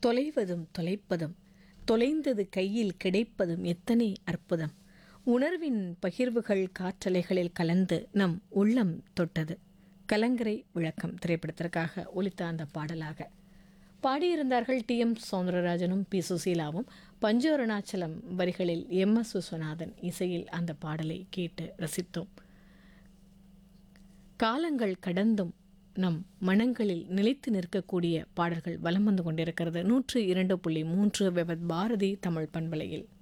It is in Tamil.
தொலைவதும் தொலைப்பதும் தொலைந்தது கையில் கிடைப்பதும் எத்தனை அற்புதம் உணர்வின் பகிர்வுகள் காற்றலைகளில் கலந்து நம் உள்ளம் தொட்டது கலங்கரை விளக்கம் திரைப்படத்திற்காக ஒலித்த அந்த பாடலாக பாடியிருந்தார்கள் டி எம் சௌந்தரராஜனும் பி சுசீலாவும் பஞ்சோரணாச்சலம் வரிகளில் எம் எஸ் விஸ்வநாதன் இசையில் அந்த பாடலை கேட்டு ரசித்தோம் காலங்கள் கடந்தும் நம் மனங்களில் நிலைத்து நிற்கக்கூடிய பாடல்கள் வலம் வந்து கொண்டிருக்கிறது நூற்று இரண்டு புள்ளி மூன்று விபத் பாரதி தமிழ் பண்பலையில்